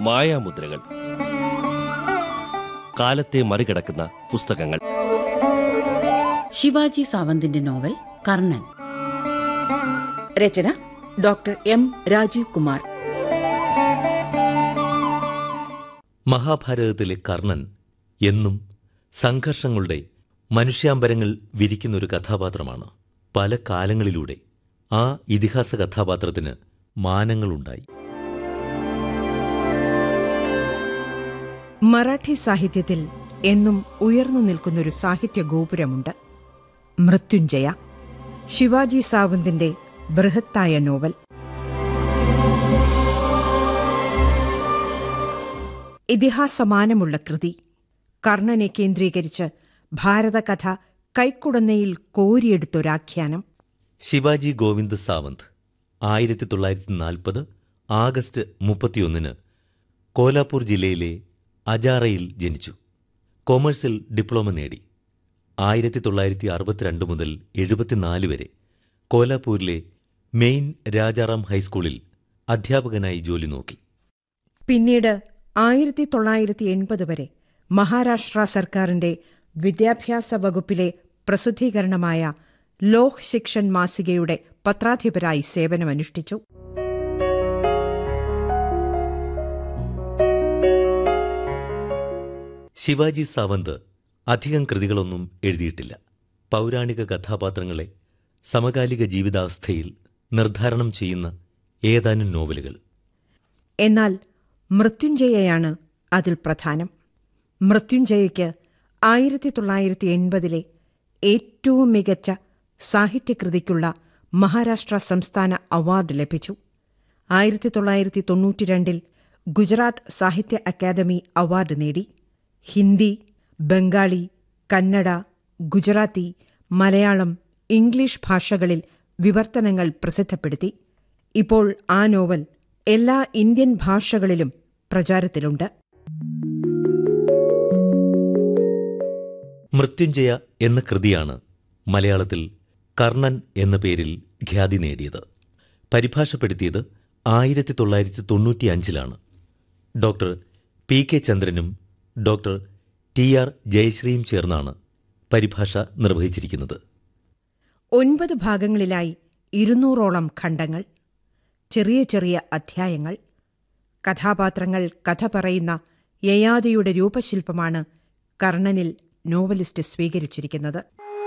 മായാമുദ്രകൾ കാലത്തെ മറികടക്കുന്ന പുസ്തകങ്ങൾ ശിവാജി സാവന്തിന്റെ നോവൽ കർണൻ രചന ഡോക്ടർ എം രാജീവ് കുമാർ മഹാഭാരതത്തിലെ കർണൻ എന്നും സംഘർഷങ്ങളുടെ മനുഷ്യാമ്പരങ്ങൾ വിരിക്കുന്നൊരു കഥാപാത്രമാണ് പല കാലങ്ങളിലൂടെ ആ ഇതിഹാസ കഥാപാത്രത്തിന് മാനങ്ങളുണ്ടായി മറാഠി സാഹിത്യത്തിൽ എന്നും ഉയർന്നു നിൽക്കുന്നൊരു സാഹിത്യ ഗോപുരമുണ്ട് മൃത്യുഞ്ജയ ശിവാജി സാവന്തിന്റെ ബൃഹത്തായ നോവൽ ഇതിഹാസമാനമുള്ള കൃതി കർണനെ കേന്ദ്രീകരിച്ച് ഭാരതകഥ കൈക്കുടന്നയിൽ കോരിയെടുത്തൊരാഖ്യാനം ശിവാജി ഗോവിന്ദ് സാവന്ത് ആയിരത്തി തൊള്ളായിരത്തി നാൽപ്പത് ആഗസ്റ്റ് മുപ്പത്തിയൊന്നിന് കോലാപൂർ ജില്ലയിലെ അജാറയിൽ ജനിച്ചു കൊമേഴ്സിൽ ഡിപ്ലോമ നേടി ആയിരത്തി തൊള്ളായിരത്തി അറുപത്തിരണ്ട് മുതൽ എഴുപത്തിനാല് വരെ കോലാപൂരിലെ മെയിൻ രാജാറാം ഹൈസ്കൂളിൽ അധ്യാപകനായി ജോലി നോക്കി പിന്നീട് ആയിരത്തി തൊള്ളായിരത്തി എൺപത് വരെ മഹാരാഷ്ട്ര സർക്കാരിന്റെ വിദ്യാഭ്യാസ വകുപ്പിലെ പ്രസിദ്ധീകരണമായ ലോക് ശിക്ഷൻ മാസികയുടെ പത്രാധിപരായി സേവനമനുഷ്ഠിച്ചു ശിവാജി സാവന്ത് അധികം കൃതികളൊന്നും എഴുതിയിട്ടില്ല പൗരാണിക കഥാപാത്രങ്ങളെ സമകാലിക ജീവിതാവസ്ഥയിൽ നിർദ്ധാരണം ചെയ്യുന്ന ഏതാനും നോവലുകൾ എന്നാൽ മൃത്യുഞ്ജയയാണ് അതിൽ പ്രധാനം മൃത്യുഞ്ജയയ്ക്ക് ആയിരത്തി തൊള്ളായിരത്തി എൺപതിലെ ഏറ്റവും മികച്ച സാഹിത്യകൃതിക്കുള്ള മഹാരാഷ്ട്ര സംസ്ഥാന അവാർഡ് ലഭിച്ചു ആയിരത്തി തൊള്ളായിരത്തി തൊണ്ണൂറ്റിരണ്ടിൽ ഗുജറാത്ത് സാഹിത്യ അക്കാദമി അവാർഡ് നേടി ഹിന്ദി ബംഗാളി കന്നഡ ഗുജറാത്തി മലയാളം ഇംഗ്ലീഷ് ഭാഷകളിൽ വിവർത്തനങ്ങൾ പ്രസിദ്ധപ്പെടുത്തി ഇപ്പോൾ ആ നോവൽ എല്ലാ ഇന്ത്യൻ ഭാഷകളിലും പ്രചാരത്തിലുണ്ട് മൃത്യുഞ്ജയ എന്ന കൃതിയാണ് മലയാളത്തിൽ കർണൻ എന്ന പേരിൽ ഖ്യാതി നേടിയത് പരിഭാഷപ്പെടുത്തിയത് ആയിരത്തി തൊള്ളായിരത്തി തൊണ്ണൂറ്റിയഞ്ചിലാണ് ഡോക്ടർ പി കെ ചന്ദ്രനും ഡോക്ടർ ടി ആർ ജയശ്രീയും ചേർന്നാണ് പരിഭാഷ നിർവഹിച്ചിരിക്കുന്നത് ഒൻപത് ഭാഗങ്ങളിലായി ഇരുന്നൂറോളം ഖണ്ഡങ്ങൾ ചെറിയ ചെറിയ അധ്യായങ്ങൾ കഥാപാത്രങ്ങൾ കഥ പറയുന്ന യയാതിയുടെ രൂപശില്പമാണ് കർണനിൽ നോവലിസ്റ്റ് സ്വീകരിച്ചിരിക്കുന്നത്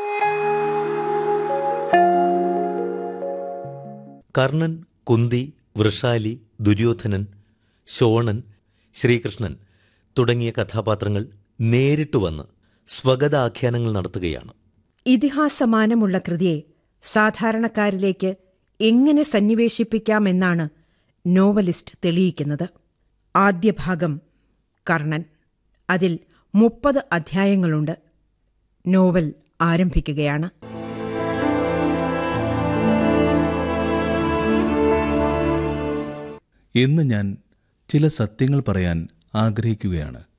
കർണൻ കുന്തി വൃഷാലി ദുര്യോധനൻ ശോണൻ ശ്രീകൃഷ്ണൻ തുടങ്ങിയ കഥാപാത്രങ്ങൾ നേരിട്ട് വന്ന് സ്വഗതാഖ്യാനങ്ങൾ നടത്തുകയാണ് ഇതിഹാസമാനമുള്ള കൃതിയെ സാധാരണക്കാരിലേക്ക് എങ്ങനെ സന്നിവേശിപ്പിക്കാമെന്നാണ് നോവലിസ്റ്റ് തെളിയിക്കുന്നത് ആദ്യ ഭാഗം കർണൻ അതിൽ മുപ്പത് അധ്യായങ്ങളുണ്ട് നോവൽ ആരംഭിക്കുകയാണ് ഇന്ന് ഞാൻ ചില സത്യങ്ങൾ പറയാൻ ആഗ്രഹിക്കുകയാണ്